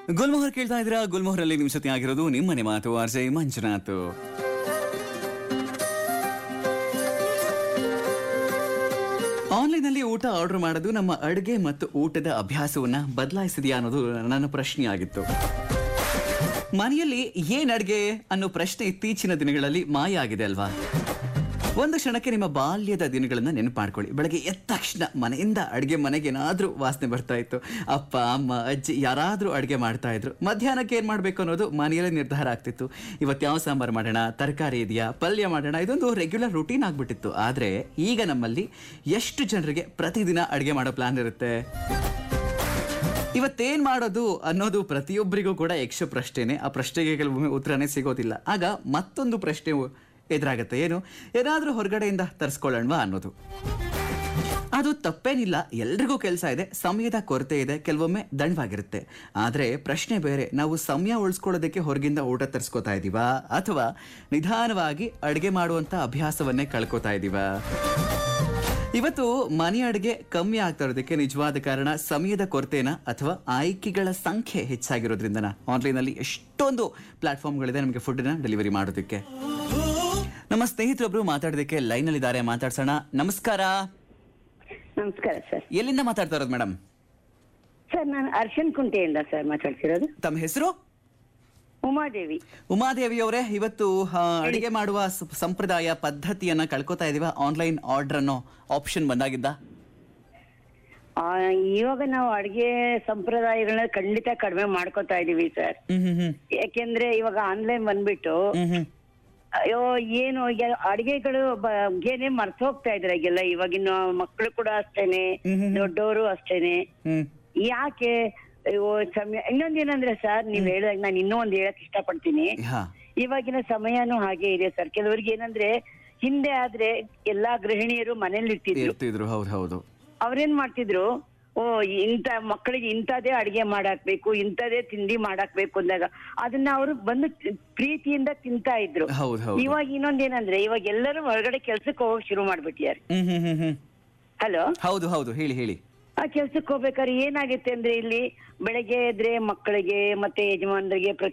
ಗುಲ್ಮೋಹರ್ ಕೇಳ್ತಾ ಇದ್ದೀರಾ ಗುಲ್ಮೋಹರಲ್ಲಿ ನಿಮ್ ಜೊತೆ ಆಗಿರೋದು ನಿಮ್ಮನೆ ಮಾತು ಆರ್ಜೆ ಮಂಜುನಾಥ್ ಆನ್ಲೈನ್ನಲ್ಲಿ ಊಟ ಆರ್ಡರ್ ಮಾಡೋದು ನಮ್ಮ ಅಡುಗೆ ಮತ್ತು ಊಟದ ಅಭ್ಯಾಸವನ್ನ ಬದಲಾಯಿಸಿದೆಯಾ ಅನ್ನೋದು ನನ್ನ ಪ್ರಶ್ನೆ ಆಗಿತ್ತು ಮನೆಯಲ್ಲಿ ಏನ್ ಅಡ್ಗೆ ಅನ್ನೋ ಪ್ರಶ್ನೆ ಇತ್ತೀಚಿನ ದಿನಗಳಲ್ಲಿ ಮಾಯ ಆಗಿದೆ ಅಲ್ವಾ ಒಂದು ಕ್ಷಣಕ್ಕೆ ನಿಮ್ಮ ಬಾಲ್ಯದ ದಿನಗಳನ್ನ ನೆನಪು ಮಾಡ್ಕೊಳ್ಳಿ ಬೆಳಗ್ಗೆ ಎದ್ದ ತಕ್ಷಣ ಮನೆಯಿಂದ ಅಡುಗೆ ಮನೆಗೆ ಏನಾದ್ರೂ ವಾಸನೆ ಬರ್ತಾ ಇತ್ತು ಅಪ್ಪ ಅಮ್ಮ ಅಜ್ಜಿ ಯಾರಾದ್ರೂ ಅಡುಗೆ ಮಾಡ್ತಾ ಇದ್ರು ಮಧ್ಯಾಹ್ನಕ್ಕೆ ಏನ್ ಮಾಡ್ಬೇಕು ಅನ್ನೋದು ಮನೆಯಲ್ಲೇ ನಿರ್ಧಾರ ಆಗ್ತಿತ್ತು ಇವತ್ತು ಯಾವ ಸಾಂಬಾರು ಮಾಡೋಣ ತರಕಾರಿ ಇದೆಯಾ ಪಲ್ಯ ಮಾಡೋಣ ಇದೊಂದು ರೆಗ್ಯುಲರ್ ರುಟೀನ್ ಆಗ್ಬಿಟ್ಟಿತ್ತು ಆದ್ರೆ ಈಗ ನಮ್ಮಲ್ಲಿ ಎಷ್ಟು ಜನರಿಗೆ ಪ್ರತಿದಿನ ಅಡುಗೆ ಮಾಡೋ ಪ್ಲಾನ್ ಇರುತ್ತೆ ಇವತ್ತೇನ್ ಮಾಡೋದು ಅನ್ನೋದು ಪ್ರತಿಯೊಬ್ಬರಿಗೂ ಕೂಡ ಯಕ್ಷ ಪ್ರಶ್ನೆನೆ ಆ ಪ್ರಶ್ನೆಗೆ ಕೆಲವೊಮ್ಮೆ ಉತ್ತರನೇ ಸಿಗೋದಿಲ್ಲ ಆಗ ಮತ್ತೊಂದು ಪ್ರಶ್ನೆ ಎದುರಾಗತ್ತೆ ಏನು ಏನಾದ್ರೂ ಹೊರಗಡೆಯಿಂದ ತರಿಸ್ಕೊಳ್ಳೋಣವಾ ಅನ್ನೋದು ಅದು ತಪ್ಪೇನಿಲ್ಲ ಎಲ್ರಿಗೂ ಕೆಲಸ ಇದೆ ಸಮಯದ ಕೊರತೆ ಇದೆ ಕೆಲವೊಮ್ಮೆ ದಂಡವಾಗಿರುತ್ತೆ ಆದ್ರೆ ಪ್ರಶ್ನೆ ಬೇರೆ ನಾವು ಸಮಯ ಉಳಿಸ್ಕೊಳ್ಳೋದಕ್ಕೆ ಹೊರಗಿಂದ ಊಟ ತರಿಸ್ಕೋತಾ ಇದೀವಾ ಅಥವಾ ನಿಧಾನವಾಗಿ ಅಡುಗೆ ಮಾಡುವಂತ ಅಭ್ಯಾಸವನ್ನೇ ಕಳ್ಕೊತಾ ಇದೀವಾ ಇವತ್ತು ಮನೆ ಅಡುಗೆ ಕಮ್ಮಿ ಆಗ್ತಾ ಇರೋದಕ್ಕೆ ನಿಜವಾದ ಕಾರಣ ಸಮಯದ ಕೊರತೆನ ಅಥವಾ ಆಯ್ಕೆಗಳ ಸಂಖ್ಯೆ ಹೆಚ್ಚಾಗಿರೋದ್ರಿಂದನ ಆನ್ಲೈನ್ ಅಲ್ಲಿ ಎಷ್ಟೊಂದು ಪ್ಲಾಟ್ಫಾರ್ಮ್ಗಳಿದೆ ನಮಗೆ ಫುಡ್ನ ಡೆಲಿವರಿ ಮಾಡೋದಕ್ಕೆ ನಮ್ಮ ಸ್ನೇಹಿತರೊಬ್ರು ಮಾತಾಡೋದಕ್ಕೆ ಲೈನ್ ಅಲ್ಲಿ ಇದ್ದಾರೆ ಮಾತಾಡ್ಸೋಣ ನಮಸ್ಕಾರ ನಮಸ್ಕಾರ ಸರ್ ಎಲ್ಲಿಂದ ಮಾತಾಡ್ತಾ ಇರೋದು ಮೇಡಮ್ ಸರ್ ನಾನು ಅರ್ಶನ್ ಕುಂಟೆಯಿಂದ ಸರ್ ಮಾತಾಡ್ತಿರೋದು ತಮ್ಮ ಹೆಸರು ಉಮಾದೇವಿ ಉಮಾದೇವಿ ಅವರೇ ಇವತ್ತು ಆ, ಅಡಿಗೆ ಮಾಡುವ ಸ- ಸಂಪ್ರದಾಯ ಪದ್ಧತಿಯನ್ನ ಕಳ್ಕೊತಾ ಇದೀವ ಆನ್ಲೈನ್ ಆರ್ಡರ್ ಅನ್ನೋ ಆಪ್ಷನ್ ಬಂದಾಗಿದ್ದ ಆ, ಇವಾಗ ನಾವು ಅಡಿಗೆ ಸಂಪ್ರದಾಯಗಳನ್ನ ಖಂಡಿತ ಕಡಿಮೆ ಮಾಡ್ಕೊತಾ ಇದೀವಿ ಸರ್ ಹ್ಮ್ ಹ್ಮ್ ಹ್ಮ್ ಯಾಕೆಂದ್ರೆ ಇವಾಗ ಆನ್ಲೈನ್ ಬಂದ್ಬಿಟ್ಟು ಹ್ಮ್ ಹ್ಮ್ ಅಯ್ಯೋ ಏನು ಈಗ ಅಡಿಗೆಗಳು ಬಗ್ಗೆನೆ ಮರ್ತ ಹೋಗ್ತಾ ಇದ್ರೆ ಈಗೆಲ್ಲ ಇವಾಗಿನ ಮಕ್ಕಳು ಕೂಡ ಅಷ್ಟೇನೆ ಹ್ಮ್ ಹ್ಮ್. ದೊಡ್ಡವರು ಅಷ್ಟೇನೆ ಹ್ಮ್ ಯಾಕೆ ಅಯ್ಯೋ ಸಮಯ ಇನ್ನೊಂದೇನಂದ್ರೆ ಸರ್ ನೀವ್ ಹೇಳಿದಾಗ ನಾನು ಇನ್ನೂ ಒಂದ್ ಹೇಳಕ್ ಇಷ್ಟಪಡ್ತೀನಿ ಹಾ ಇವಾಗಿನ ಸಮಯನೂ ಹಾಗೆ ಇದೆ ಸರ್ ಕೆಲವರಿಗೆ ಏನಂದ್ರೆ ಹಿಂದೆ ಆದ್ರೆ ಎಲ್ಲಾ ಗೃಹಿಣಿಯರು ಮನೇಲಿ ಇರ್ತಿದ್ರು ಇರ್ತಿದ್ರು ಹೌದು ಹೌದು ಅವ್ರೇನ್ ಮಾಡ್ತಿದ್ರು ಓ ಇಂತ ಮಕ್ಕಳಿಗೆ ಇಂಥದೇ ಅಡಿಗೆ ಮಾಡಾಕ್ಬೇಕು ಇಂಥದೇ ತಿಂಡಿ ಮಾಡಾಕ್ಬೇಕು ಅಂದಾಗ ಅದನ್ನ ಅವರು ಬಂದು ತಿ- ಪ್ರೀತಿಯಿಂದ ತಿಂತಾ ಇದ್ರು ಹೌದು ಹೌದು ಇವಾಗ ಇನ್ನೊಂದೇನಂದ್ರೆ ಇವಾಗ ಎಲ್ಲರೂ ಹೊರಗಡೆ ಕೆಲ್ಸಕ್ಕೆ ಹೋಗಕ್ ಶುರು ಮಾಡ್ಬಿಟ್ಟಿದ್ದಾರೆ ಹ್ಮ್ ಹ್ಮ್ ಹ್ಮ್ ಹ್ಮ್ ಹಲೋ ಹೌದು ಹೌದು ಹೇಳಿ ಹೇಳಿ ಆ ಕೆಲ್ಸಕ್ಕೆ ಹೋಗ್ಬೇಕಾದ್ರೆ ಏನಾಗುತ್ತೆ ಅಂದ್ರೆ ಇಲ್ಲಿ ಬೆಳಗ್ಗೆ ಎದ್ರೆ ಮಕ್ಕಳಿಗೆ ಮತ್ತೆ ಯಜಮಾನರಿಗೆ ಪ್ರತಿ